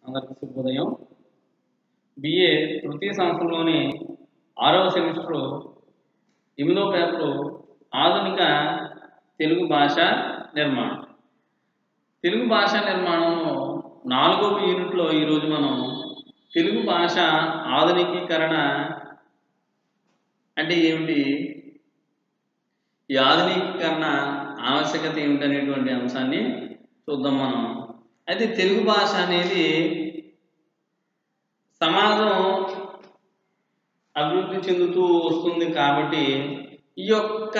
అందరికీ శుభోదయం బిఏ తృతీయ సంవత్సరంలోని ఆరవ సెమిస్టర్ ఎనిమిదవ పేపరు ఆధునిక తెలుగు భాష నిర్మాణం తెలుగు భాష నిర్మాణంలో నాలుగవ యూనిట్లో ఈరోజు మనం తెలుగు భాష ఆధునికీకరణ అంటే ఏమిటి ఈ ఆధునికీకరణ ఆవశ్యకత ఏమిటనేటువంటి అంశాన్ని చూద్దాం మనం అయితే తెలుగు భాష అనేది సమాజం అభివృద్ధి చెందుతూ వస్తుంది కాబట్టి ఈ యొక్క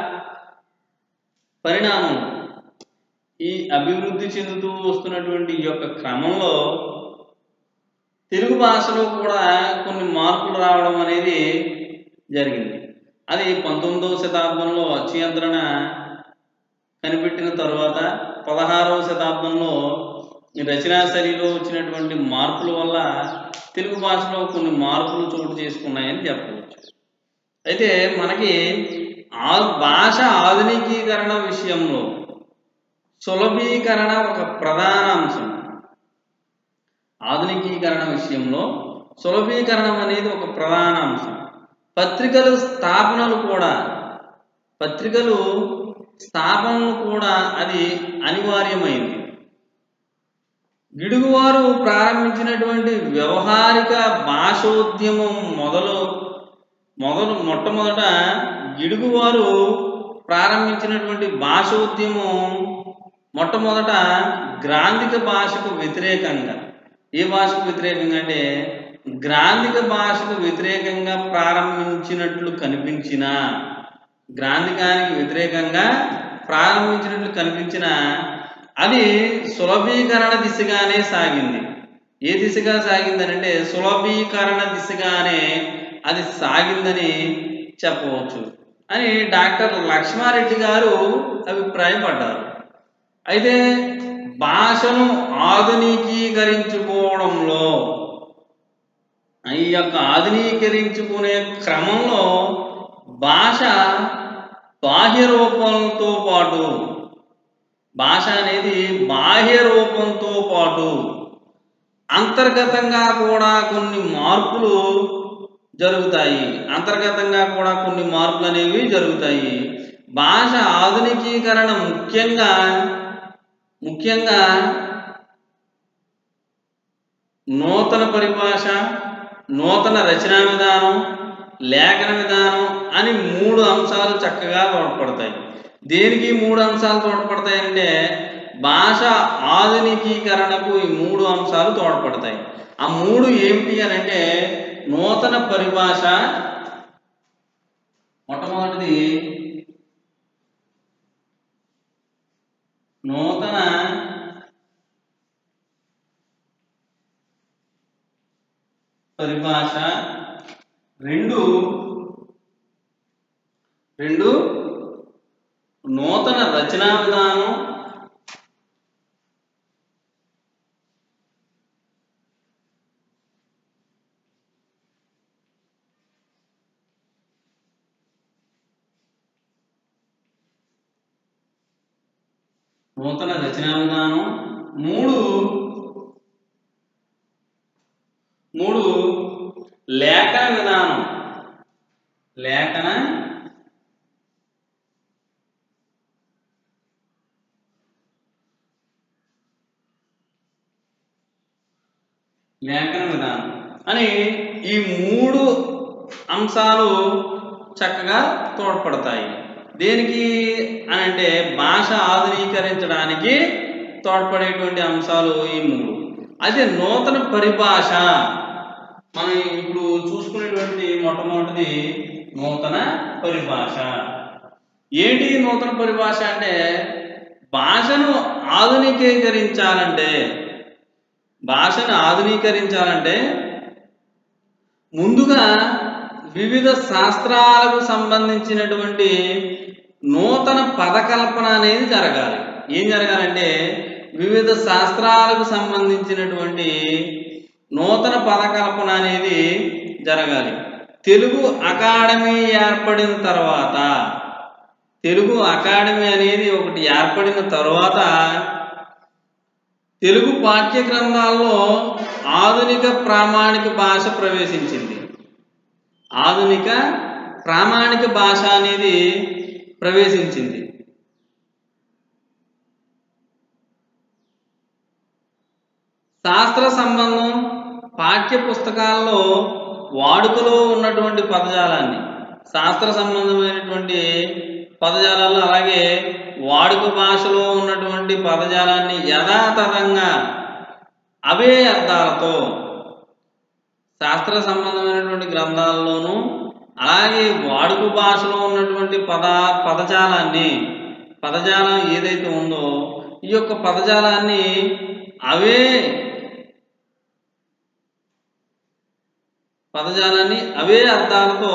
పరిణామం ఈ అభివృద్ధి చెందుతూ వస్తున్నటువంటి ఈ యొక్క క్రమంలో తెలుగు భాషలో కూడా కొన్ని మార్పులు రావడం అనేది జరిగింది అది పంతొమ్మిదవ శతాబ్దంలో అచ్యుయంత్రణ కనిపెట్టిన తర్వాత పదహారవ శతాబ్దంలో ఈ రచనా శైలిలో వచ్చినటువంటి మార్పుల వల్ల తెలుగు భాషలో కొన్ని మార్పులు చోటు చేసుకున్నాయని చెప్పవచ్చు అయితే మనకి ఆ భాష ఆధునికీకరణ విషయంలో సులభీకరణ ఒక ప్రధాన అంశం ఆధునికీకరణ విషయంలో సులభీకరణం అనేది ఒక ప్రధాన అంశం పత్రికలు స్థాపనలు కూడా పత్రికలు స్థాపనలు కూడా అది అనివార్యమైంది గిడుగువారు ప్రారంభించినటువంటి వ్యవహారిక భాషోద్యమం మొదలు మొదలు మొట్టమొదట గిడుగువారు ప్రారంభించినటువంటి భాషోద్యమం మొట్టమొదట గ్రాంధిక భాషకు వ్యతిరేకంగా ఏ భాషకు వ్యతిరేకంగా అంటే గ్రాంధిక భాషకు వ్యతిరేకంగా ప్రారంభించినట్లు కనిపించిన గ్రాంధికానికి వ్యతిరేకంగా ప్రారంభించినట్లు కనిపించిన అది సులభీకరణ దిశగానే సాగింది ఏ దిశగా సాగిందనంటే సులభీకరణ దిశగానే అది సాగిందని చెప్పవచ్చు అని డాక్టర్ లక్ష్మారెడ్డి గారు అభిప్రాయపడ్డారు అయితే భాషను ఆధునికీకరించుకోవడంలో ఈ యొక్క ఆధునీకరించుకునే క్రమంలో భాష బాహ్య రూపంతో పాటు భాష అనేది బాహ్య రూపంతో పాటు అంతర్గతంగా కూడా కొన్ని మార్పులు జరుగుతాయి అంతర్గతంగా కూడా కొన్ని మార్పులు అనేవి జరుగుతాయి భాష ఆధునికీకరణ ముఖ్యంగా ముఖ్యంగా నూతన పరిభాష నూతన రచనా విధానం లేఖన విధానం అని మూడు అంశాలు చక్కగా తోడ్పడతాయి దేనికి మూడు అంశాలు తోడ్పడతాయి అంటే భాష ఆధునికీకరణకు ఈ మూడు అంశాలు తోడ్పడతాయి ఆ మూడు ఏమిటి అని అంటే నూతన పరిభాష మొట్టమొదటిది నూతన పరిభాష రెండు రెండు నూతన రచనా విధానం నూతన రచనా విధానం మూడు మూడు లేఖన విధానం లేఖన లేఖన విధానం అని ఈ మూడు అంశాలు చక్కగా తోడ్పడతాయి దేనికి అని అంటే భాష ఆధునీకరించడానికి తోడ్పడేటువంటి అంశాలు ఈ మూడు అయితే నూతన పరిభాష మనం ఇప్పుడు చూసుకునేటువంటి మొట్టమొదటిది నూతన పరిభాష ఏంటి నూతన పరిభాష అంటే భాషను ఆధునికీకరించాలంటే భాషను ఆధునీకరించాలంటే ముందుగా వివిధ శాస్త్రాలకు సంబంధించినటువంటి నూతన పదకల్పన అనేది జరగాలి ఏం జరగాలంటే వివిధ శాస్త్రాలకు సంబంధించినటువంటి నూతన పదకల్పన అనేది జరగాలి తెలుగు అకాడమీ ఏర్పడిన తర్వాత తెలుగు అకాడమీ అనేది ఒకటి ఏర్పడిన తర్వాత తెలుగు పాఠ్య గ్రంథాల్లో ఆధునిక ప్రామాణిక భాష ప్రవేశించింది ఆధునిక ప్రామాణిక భాష అనేది ప్రవేశించింది శాస్త్ర సంబంధం పాఠ్య పుస్తకాల్లో వాడుకలో ఉన్నటువంటి పదజాలాన్ని శాస్త్ర సంబంధమైనటువంటి పదజాలాల్లో అలాగే వాడుక భాషలో ఉన్నటువంటి పదజాలాన్ని యథాతథంగా అవే అర్థాలతో శాస్త్ర సంబంధమైనటువంటి గ్రంథాల్లోనూ అలాగే వాడుక భాషలో ఉన్నటువంటి పద పదజాలాన్ని పదజాలం ఏదైతే ఉందో ఈ యొక్క పదజాలాన్ని అవే పదజాలాన్ని అవే అర్థాలతో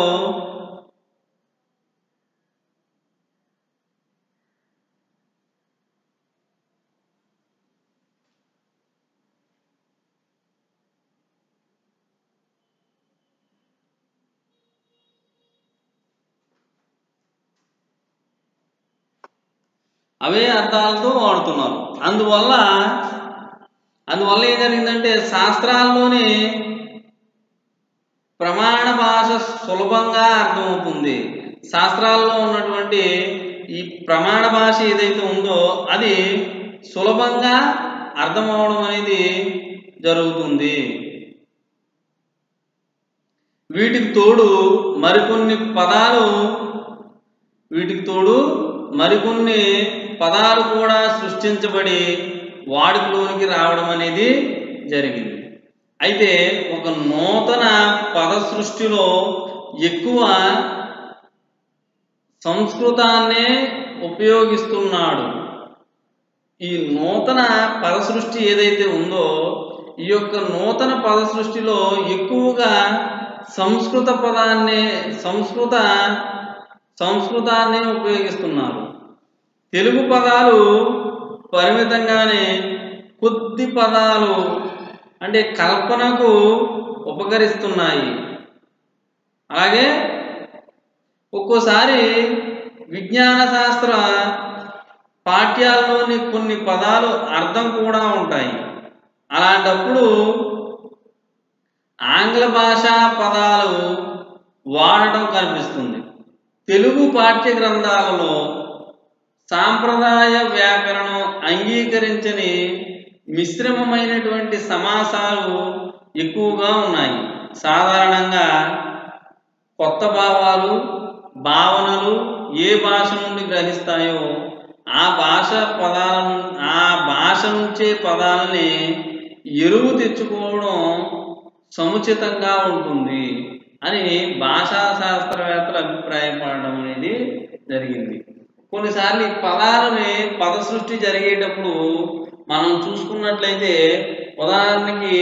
అవే అర్థాలతో వాడుతున్నారు అందువల్ల అందువల్ల ఏం జరిగిందంటే శాస్త్రాల్లోనే ప్రమాణ భాష సులభంగా అర్థమవుతుంది శాస్త్రాల్లో ఉన్నటువంటి ఈ ప్రమాణ భాష ఏదైతే ఉందో అది సులభంగా అర్థమవడం అనేది జరుగుతుంది వీటికి తోడు మరికొన్ని పదాలు వీటికి తోడు మరికొన్ని పదాలు కూడా సృష్టించబడి వాడుకలోనికి రావడం అనేది జరిగింది అయితే ఒక నూతన పద సృష్టిలో ఎక్కువ సంస్కృతాన్నే ఉపయోగిస్తున్నాడు ఈ నూతన పద సృష్టి ఏదైతే ఉందో ఈ యొక్క నూతన పద సృష్టిలో ఎక్కువగా సంస్కృత పదాన్ని సంస్కృత సంస్కృతాన్ని ఉపయోగిస్తున్నారు తెలుగు పదాలు పరిమితంగానే కొద్ది పదాలు అంటే కల్పనకు ఉపకరిస్తున్నాయి అలాగే ఒక్కోసారి విజ్ఞాన శాస్త్ర పాఠ్యాల్లోని కొన్ని పదాలు అర్థం కూడా ఉంటాయి అలాంటప్పుడు ఆంగ్ల భాషా పదాలు వాడటం కనిపిస్తుంది తెలుగు పాఠ్య గ్రంథాలలో సాంప్రదాయ వ్యాకరణం అంగీకరించని మిశ్రమమైనటువంటి సమాసాలు ఎక్కువగా ఉన్నాయి సాధారణంగా కొత్త భావాలు భావనలు ఏ భాష నుండి గ్రహిస్తాయో ఆ భాష పదాలను ఆ భాష నుంచే పదాలని ఎరువు తెచ్చుకోవడం సముచితంగా ఉంటుంది అని భాషా శాస్త్రవేత్తలు అభిప్రాయపడడం అనేది జరిగింది కొన్నిసార్లు ఈ పదాలని పద సృష్టి జరిగేటప్పుడు మనం చూసుకున్నట్లయితే ఉదాహరణకి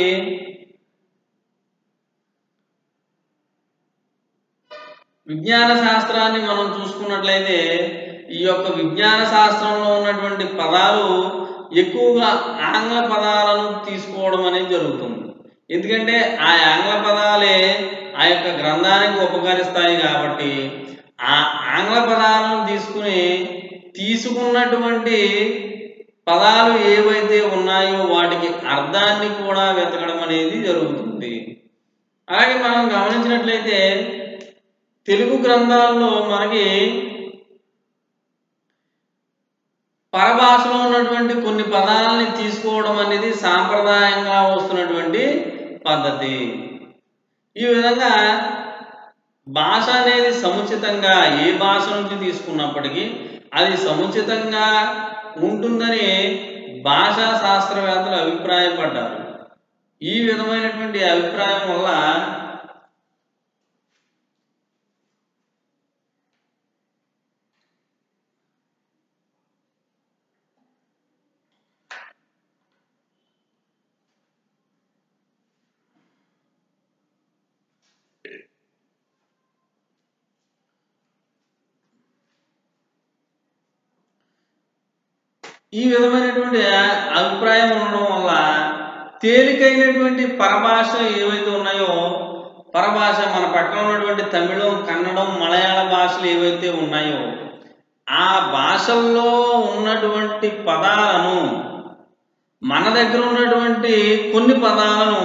విజ్ఞాన శాస్త్రాన్ని మనం చూసుకున్నట్లయితే ఈ యొక్క విజ్ఞాన శాస్త్రంలో ఉన్నటువంటి పదాలు ఎక్కువగా ఆంగ్ల పదాలను తీసుకోవడం అనేది జరుగుతుంది ఎందుకంటే ఆ ఆంగ్ల పదాలే ఆ యొక్క గ్రంథానికి ఉపకరిస్తాయి కాబట్టి ఆ ఆంగ్ల పదాలను తీసుకుని తీసుకున్నటువంటి పదాలు ఏవైతే ఉన్నాయో వాటికి అర్థాన్ని కూడా వెతకడం అనేది జరుగుతుంది అలాగే మనం గమనించినట్లయితే తెలుగు గ్రంథాల్లో మనకి పరభాషలో ఉన్నటువంటి కొన్ని పదాలని తీసుకోవడం అనేది సాంప్రదాయంగా వస్తున్నటువంటి పద్ధతి ఈ విధంగా భాష అనేది సముచితంగా ఏ భాష నుంచి తీసుకున్నప్పటికీ అది సముచితంగా ఉంటుందని భాషా శాస్త్రవేత్తలు అభిప్రాయపడ్డారు ఈ విధమైనటువంటి అభిప్రాయం వల్ల ఈ విధమైనటువంటి అభిప్రాయం ఉండడం వల్ల తేలికైనటువంటి పరభాష ఏవైతే ఉన్నాయో పరభాష మన పక్కన ఉన్నటువంటి తమిళం కన్నడం మలయాళ భాషలు ఏవైతే ఉన్నాయో ఆ భాషల్లో ఉన్నటువంటి పదాలను మన దగ్గర ఉన్నటువంటి కొన్ని పదాలను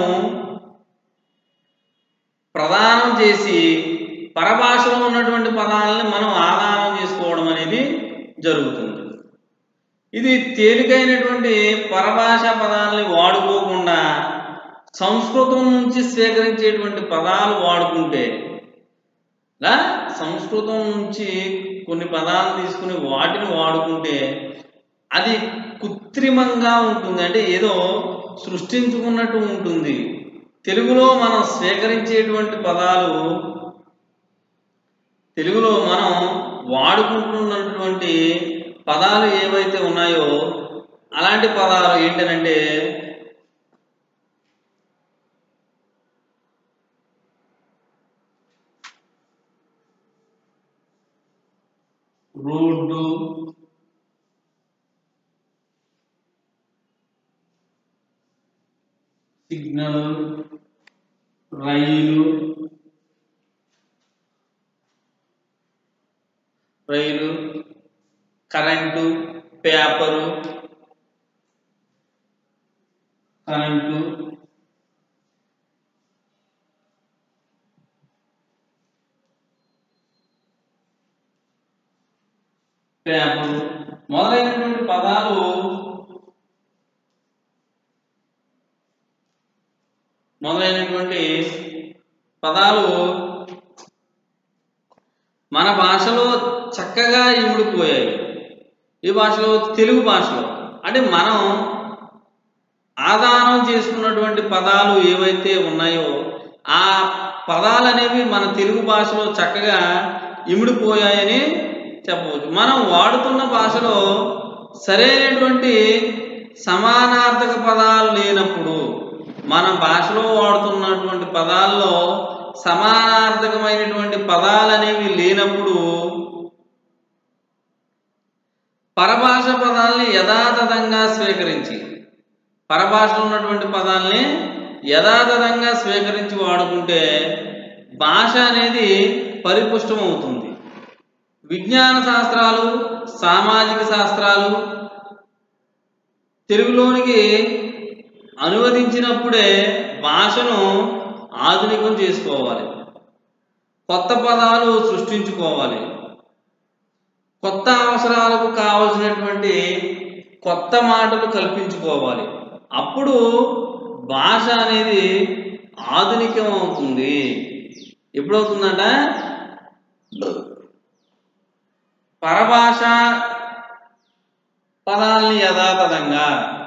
ప్రదానం చేసి పరభాషలో ఉన్నటువంటి పదాలని మనం ఆదానం చేసుకోవడం అనేది జరుగుతుంది ఇది తేలికైనటువంటి పరభాష పదాలని వాడుకోకుండా సంస్కృతం నుంచి స్వీకరించేటువంటి పదాలు వాడుకుంటే లా సంస్కృతం నుంచి కొన్ని పదాలు తీసుకుని వాటిని వాడుకుంటే అది కృత్రిమంగా ఉంటుంది అంటే ఏదో సృష్టించుకున్నట్టు ఉంటుంది తెలుగులో మనం స్వీకరించేటువంటి పదాలు తెలుగులో మనం వాడుకుంటున్నటువంటి పదాలు ఏవైతే ఉన్నాయో అలాంటి పదాలు ఏంటనంటే road signal rail rail current paper current paper మొదలైనటువంటి పదాలు మొదలైనటువంటి పదాలు మన భాషలో చక్కగా ఇమిడిపోయాయి ఈ భాషలో తెలుగు భాషలో అంటే మనం ఆదానం చేసుకున్నటువంటి పదాలు ఏవైతే ఉన్నాయో ఆ పదాలు అనేవి మన తెలుగు భాషలో చక్కగా ఇమిడిపోయాయని చెప్పవచ్చు మనం వాడుతున్న భాషలో సరైనటువంటి సమానార్థక పదాలు లేనప్పుడు మన భాషలో వాడుతున్నటువంటి పదాల్లో సమానార్థకమైనటువంటి పదాలు అనేవి లేనప్పుడు పరభాష పదాలని యథాతథంగా స్వీకరించి పరభాషలో ఉన్నటువంటి పదాలని యథాతథంగా స్వీకరించి వాడుకుంటే భాష అనేది పరిపుష్టమవుతుంది విజ్ఞాన శాస్త్రాలు సామాజిక శాస్త్రాలు తెలుగులోనికి అనువదించినప్పుడే భాషను ఆధునికం చేసుకోవాలి కొత్త పదాలు సృష్టించుకోవాలి కొత్త అవసరాలకు కావలసినటువంటి కొత్త మాటలు కల్పించుకోవాలి అప్పుడు భాష అనేది ఆధునికం అవుతుంది ఎప్పుడవుతుందంట పరభాష పదాలని యథాతథంగా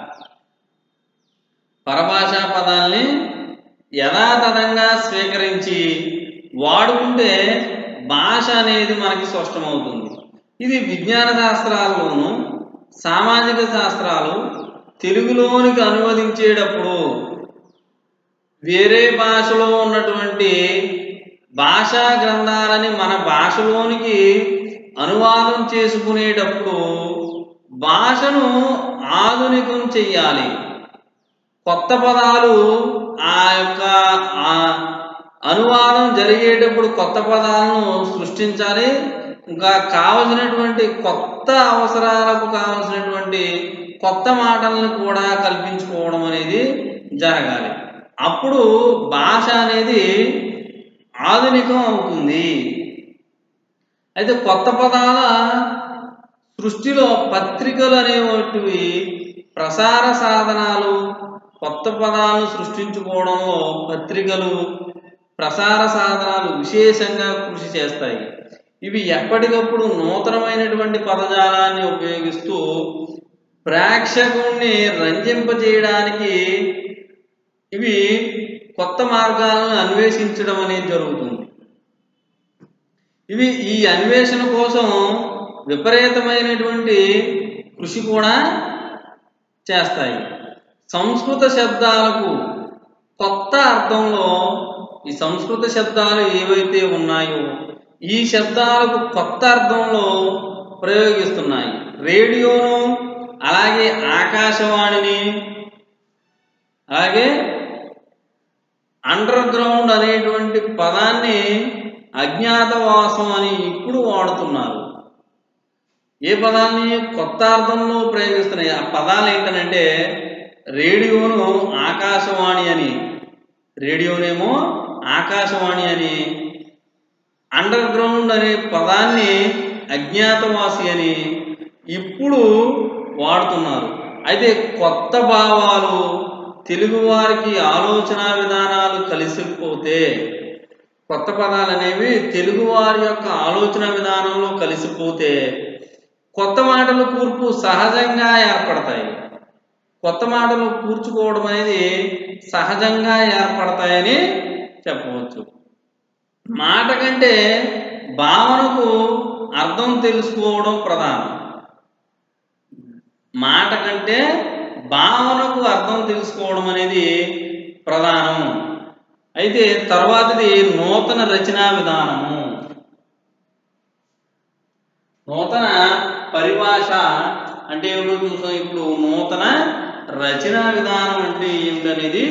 పరభాషా పదాల్ని యథాతథంగా స్వీకరించి వాడుకుంటే భాష అనేది మనకి స్పష్టమవుతుంది ఇది విజ్ఞాన శాస్త్రాల్లోనూ సామాజిక శాస్త్రాలు తెలుగులోనికి అనువదించేటప్పుడు వేరే భాషలో ఉన్నటువంటి భాషా గ్రంథాలని మన భాషలోనికి అనువాదం చేసుకునేటప్పుడు భాషను ఆధునికం చెయ్యాలి కొత్త పదాలు ఆ యొక్క ఆ అనువాదం జరిగేటప్పుడు కొత్త పదాలను సృష్టించాలి ఇంకా కావలసినటువంటి కొత్త అవసరాలకు కావలసినటువంటి కొత్త మాటలను కూడా కల్పించుకోవడం అనేది జరగాలి అప్పుడు భాష అనేది ఆధునికం అవుతుంది అయితే కొత్త పదాల సృష్టిలో పత్రికలు అనేటివి ప్రసార సాధనాలు కొత్త పదాలను సృష్టించుకోవడంలో పత్రికలు ప్రసార సాధనాలు విశేషంగా కృషి చేస్తాయి ఇవి ఎప్పటికప్పుడు నూతనమైనటువంటి పదజాలాన్ని ఉపయోగిస్తూ ప్రేక్షకుణ్ణి రంజింపజేయడానికి ఇవి కొత్త మార్గాలను అన్వేషించడం అనేది జరుగుతుంది ఇవి ఈ అన్వేషణ కోసం విపరీతమైనటువంటి కృషి కూడా చేస్తాయి సంస్కృత శబ్దాలకు కొత్త అర్థంలో ఈ సంస్కృత శబ్దాలు ఏవైతే ఉన్నాయో ఈ శబ్దాలకు కొత్త అర్థంలో ప్రయోగిస్తున్నాయి రేడియోను అలాగే ఆకాశవాణిని అలాగే అండర్ గ్రౌండ్ అనేటువంటి పదాన్ని అజ్ఞాతవాసం అని ఇప్పుడు వాడుతున్నారు ఏ పదాన్ని కొత్త అర్థంలో ప్రయోగిస్తున్నాయి ఆ పదాలు ఏంటనంటే రేడియోను ఆకాశవాణి అని రేడియోనేమో ఆకాశవాణి అని అండర్ గ్రౌండ్ అనే పదాన్ని అజ్ఞాతవాసి అని ఇప్పుడు వాడుతున్నారు అయితే కొత్త భావాలు తెలుగువారికి ఆలోచన విధానాలు కలిసిపోతే కొత్త పదాలు అనేవి తెలుగువారి యొక్క ఆలోచన విధానంలో కలిసిపోతే కొత్త మాటలు కూర్పు సహజంగా ఏర్పడతాయి కొత్త మాటలు కూర్చుకోవడం అనేది సహజంగా ఏర్పడతాయని చెప్పవచ్చు మాట కంటే భావనకు అర్థం తెలుసుకోవడం ప్రధానం మాట కంటే భావనకు అర్థం తెలుసుకోవడం అనేది ప్రధానం అయితే తర్వాతది నూతన రచనా విధానము నూతన పరిభాష అంటే ఏమిటో చూసాం ఇప్పుడు నూతన రచనా విధానం అంటే ఏమిటనేది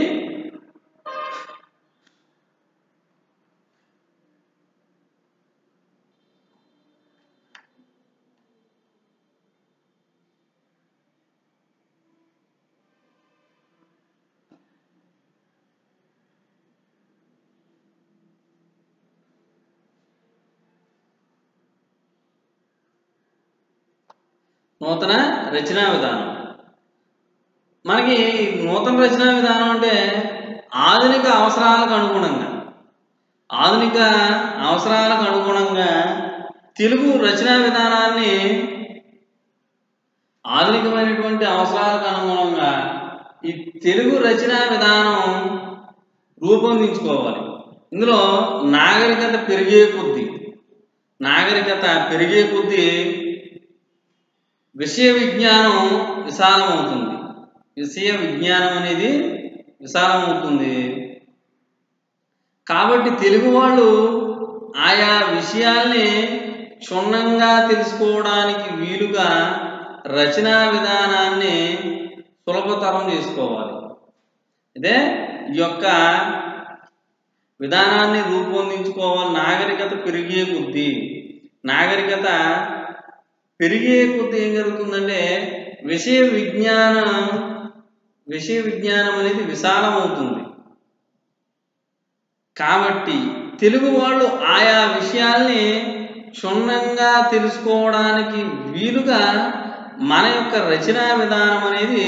నూతన రచనా విధానం మనకి నూతన రచనా విధానం అంటే ఆధునిక అవసరాలకు అనుగుణంగా ఆధునిక అవసరాలకు అనుగుణంగా తెలుగు రచనా విధానాన్ని ఆధునికమైనటువంటి అవసరాలకు అనుగుణంగా ఈ తెలుగు రచనా విధానం రూపొందించుకోవాలి ఇందులో నాగరికత పెరిగే కొద్దీ నాగరికత పెరిగే కొద్దీ విషయ విజ్ఞానం విశాలమవుతుంది విషయ విజ్ఞానం అనేది విశాలమవుతుంది కాబట్టి తెలుగు వాళ్ళు ఆయా విషయాల్ని క్షుణ్ణంగా తెలుసుకోవడానికి వీలుగా రచనా విధానాన్ని సులభతరం చేసుకోవాలి ఇదే ఈ యొక్క విధానాన్ని రూపొందించుకోవాలి నాగరికత పెరిగే కొద్దీ నాగరికత పెరిగే కొద్దీ ఏం జరుగుతుందంటే విషయ విజ్ఞానం విషయ విజ్ఞానం అనేది విశాలమవుతుంది కాబట్టి తెలుగు వాళ్ళు ఆయా విషయాల్ని క్షుణ్ణంగా తెలుసుకోవడానికి వీలుగా మన యొక్క రచనా విధానం అనేది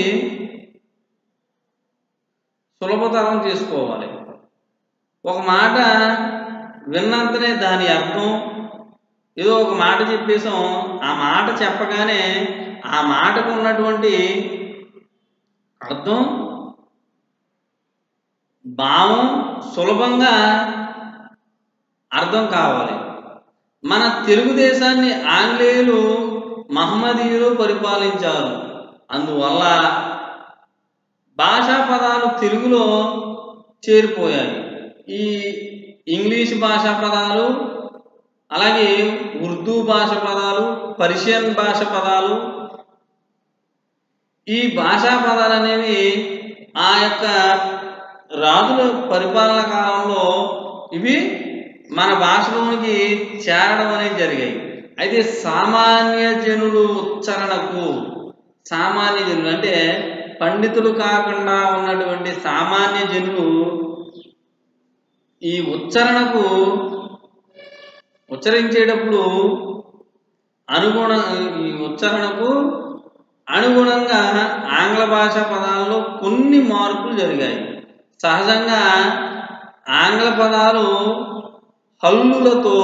సులభతరం చేసుకోవాలి ఒక మాట విన్నంతనే దాని అర్థం ఏదో ఒక మాట చెప్పేసాం ఆ మాట చెప్పగానే ఆ మాటకు ఉన్నటువంటి అర్థం భావం సులభంగా అర్థం కావాలి మన తెలుగుదేశాన్ని ఆంగ్లేయులు మహమ్మదీయులు పరిపాలించారు అందువల్ల భాషా పదాలు తెలుగులో చేరిపోయాయి ఈ ఇంగ్లీష్ భాషా పదాలు అలాగే ఉర్దూ భాష పదాలు పర్షియన్ భాష పదాలు ఈ భాషా పదాలు అనేవి ఆ యొక్క రాజుల పరిపాలన కాలంలో ఇవి మన భాషలోనికి చేరడం అనేది జరిగాయి అయితే సామాన్య జనులు ఉచ్చారణకు సామాన్య జనులు అంటే పండితులు కాకుండా ఉన్నటువంటి సామాన్య జనులు ఈ ఉచ్చారణకు ఉచ్చరించేటప్పుడు అనుగుణ ఈ ఉచ్చారణకు అనుగుణంగా ఆంగ్ల భాష పదాల్లో కొన్ని మార్పులు జరిగాయి సహజంగా ఆంగ్ల పదాలు హల్లులతో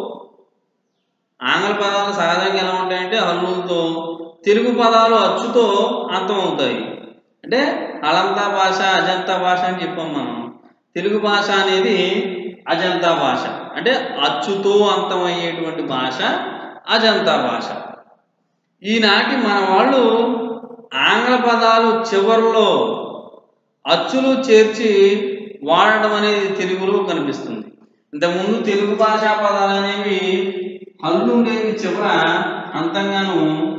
ఆంగ్ల పదాలు సహజంగా ఎలా ఉంటాయంటే హల్లులతో తెలుగు పదాలు అచ్చుతో అంతమవుతాయి అంటే అలంతా భాష అజంతా భాష అని చెప్పాం మనం తెలుగు భాష అనేది అజంతా భాష అంటే అచ్చుతో అంతమయ్యేటువంటి భాష అజంతా భాష ఈనాటి మన వాళ్ళు ఆంగ్ల పదాలు చివరిలో అచ్చులు చేర్చి వాడడం అనేది తెలుగులో కనిపిస్తుంది ఇంతకుముందు తెలుగు భాషా పదాలు అనేవి హల్లు ఉండేవి చివర అంతంగాను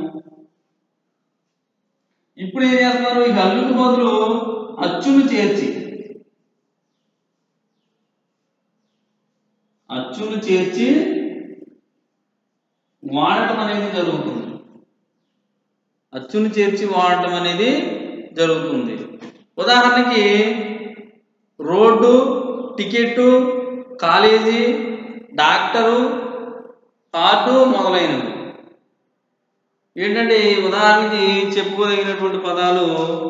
ఇప్పుడు ఏం చేస్తున్నారు ఈ హల్లుకు బదులు అచ్చును చేర్చి అచ్చును చేర్చి వాడటం అనేది జరుగుతుంది అచ్చును చేర్చి వాడటం అనేది జరుగుతుంది ఉదాహరణకి road ticket college doctor card మొదలైనవి ఏంటంటే ఈ ఉదాహరణకి చెప్పుకోదగినటువంటి పదాలు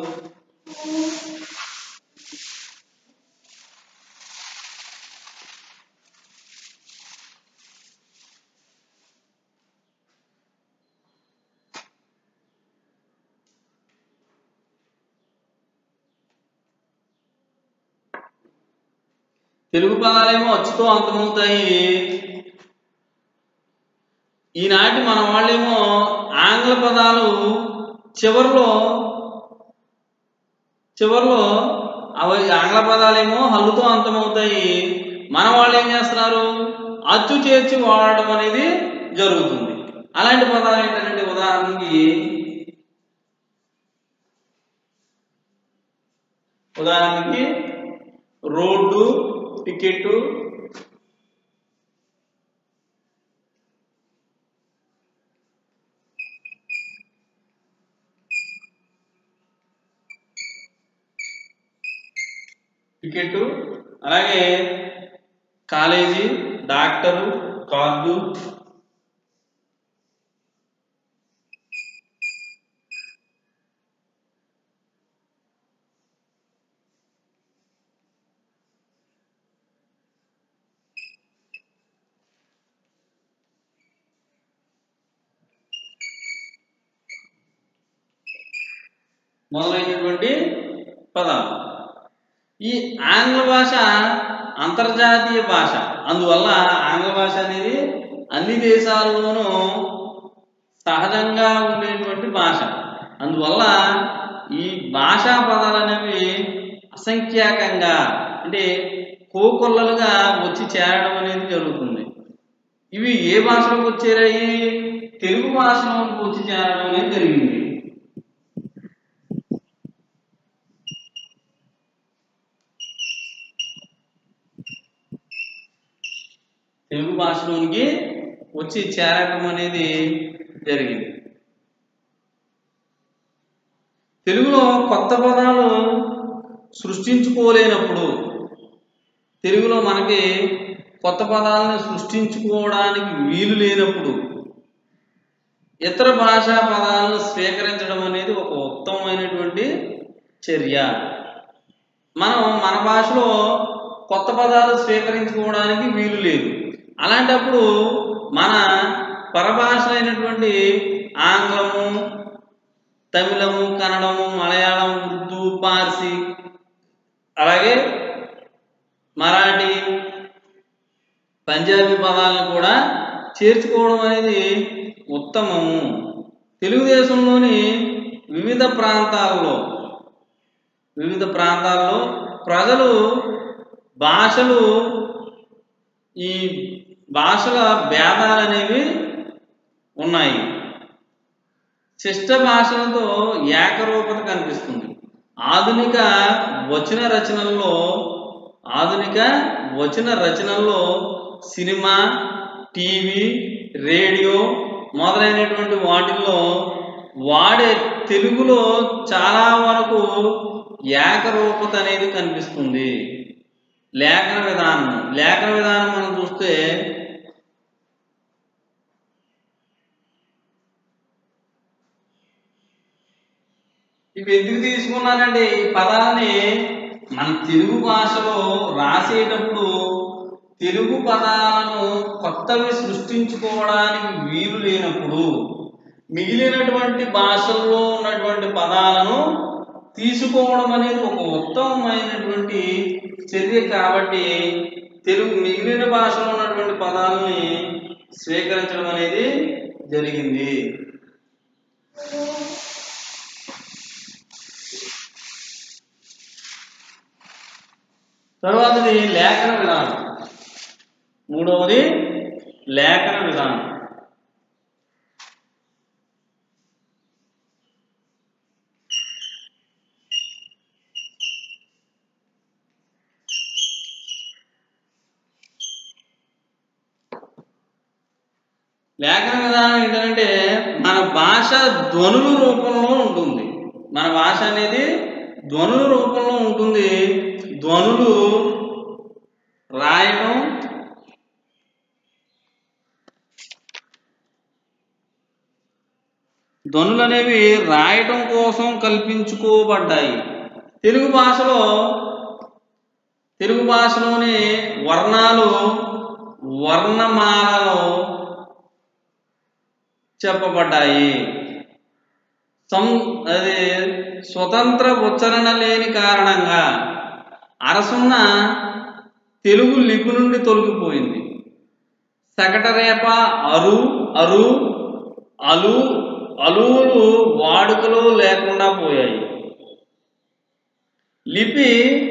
తెలుగు పదాలేమో అచ్చుతో అంతమవుతాయి ఈనాటి మన వాళ్ళేమో ఆంగ్ల పదాలు చివరిలో చివరిలో అవి ఆంగ్ల పదాలేమో హల్లుతో అంతమవుతాయి మన వాళ్ళు ఏం చేస్తున్నారు అచ్చు చేర్చి వాడడం అనేది జరుగుతుంది అలాంటి పదాలు ఏంటంటే ఉదాహరణకి ఉదాహరణకి రోడ్డు టికెట్ టికెట్ అలాగే కాలేజీ డాక్టరు కార్డు మొదలైనటువంటి పదాలు ఈ ఆంగ్ల భాష అంతర్జాతీయ భాష అందువల్ల ఆంగ్ల భాష అనేది అన్ని దేశాల్లోనూ సహజంగా ఉండేటువంటి భాష అందువల్ల ఈ భాషా పదాలు అనేవి అసంఖ్యాకంగా అంటే కోకొల్లలుగా వచ్చి చేరడం అనేది జరుగుతుంది ఇవి ఏ భాషలోకి వచ్చేరాయి తెలుగు భాషలోకి వచ్చి చేరడం అనేది జరిగింది తెలుగు భాషలోనికి వచ్చి చేరటం అనేది జరిగింది తెలుగులో కొత్త పదాలు సృష్టించుకోలేనప్పుడు తెలుగులో మనకి కొత్త పదాలను సృష్టించుకోవడానికి వీలు లేనప్పుడు ఇతర భాషా పదాలను స్వీకరించడం అనేది ఒక ఉత్తమమైనటువంటి చర్య మనం మన భాషలో కొత్త పదాలు స్వీకరించుకోవడానికి వీలు లేదు అలాంటప్పుడు మన పరభాష అయినటువంటి ఆంగ్లము తమిళము కన్నడము మలయాళం ఉర్దూ పార్సీ అలాగే మరాఠీ పంజాబీ పదాలను కూడా చేర్చుకోవడం అనేది ఉత్తమము తెలుగుదేశంలోని వివిధ ప్రాంతాల్లో వివిధ ప్రాంతాల్లో ప్రజలు భాషలు ఈ భాషల భేదాలు అనేవి ఉన్నాయి శిష్ట భాషలతో ఏకరూపత కనిపిస్తుంది ఆధునిక వచన రచనల్లో ఆధునిక వచన రచనల్లో సినిమా టీవీ రేడియో మొదలైనటువంటి వాటిల్లో వాడే తెలుగులో చాలా వరకు ఏకరూపత అనేది కనిపిస్తుంది లేఖన విధానం లేఖన విధానం మనం చూస్తే ఇవి ఎందుకు తీసుకున్నానంటే ఈ పదాలని మన తెలుగు భాషలో రాసేటప్పుడు తెలుగు పదాలను కొత్తవి సృష్టించుకోవడానికి వీలు లేనప్పుడు మిగిలినటువంటి భాషల్లో ఉన్నటువంటి పదాలను తీసుకోవడం అనేది ఒక ఉత్తమమైనటువంటి చర్య కాబట్టి తెలుగు మిగిలిన భాషలో ఉన్నటువంటి పదాలని స్వీకరించడం అనేది జరిగింది తర్వాతది లేఖన విధానం మూడవది లేఖన విధానం లేఖన విధానం ఏంటంటే మన భాష ధ్వనుల రూపంలో ఉంటుంది మన భాష అనేది ధ్వనుల రూపంలో ఉంటుంది ధ్వనులు రాయటం ధ్వనులు అనేవి రాయటం కోసం కల్పించుకోబడ్డాయి తెలుగు భాషలో తెలుగు భాషలోని వర్ణాలు వర్ణమాలలో చెప్పబడ్డాయి సం అది స్వతంత్ర ఉచ్చరణ లేని కారణంగా అరసున్న తెలుగు లిపి నుండి తొలగిపోయింది సకటరేప అరు అరు అలు అలువులు వాడుకలో లేకుండా పోయాయి లిపి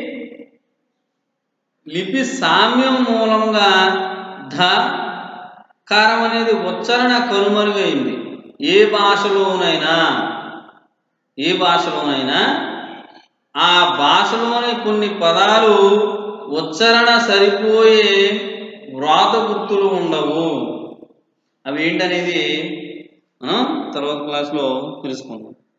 లిపి సామ్యం మూలంగా ధ కారం అనేది ఉచ్చరణ కనుమరుగైంది ఏ భాషలోనైనా ఏ భాషలోనైనా ఆ భాషలోని కొన్ని పదాలు ఉచ్చరణ సరిపోయే వ్రాత గుర్తులు ఉండవు అవి ఏంటనేది ఆ, తర్వాత క్లాస్లో తెలుసుకుందాం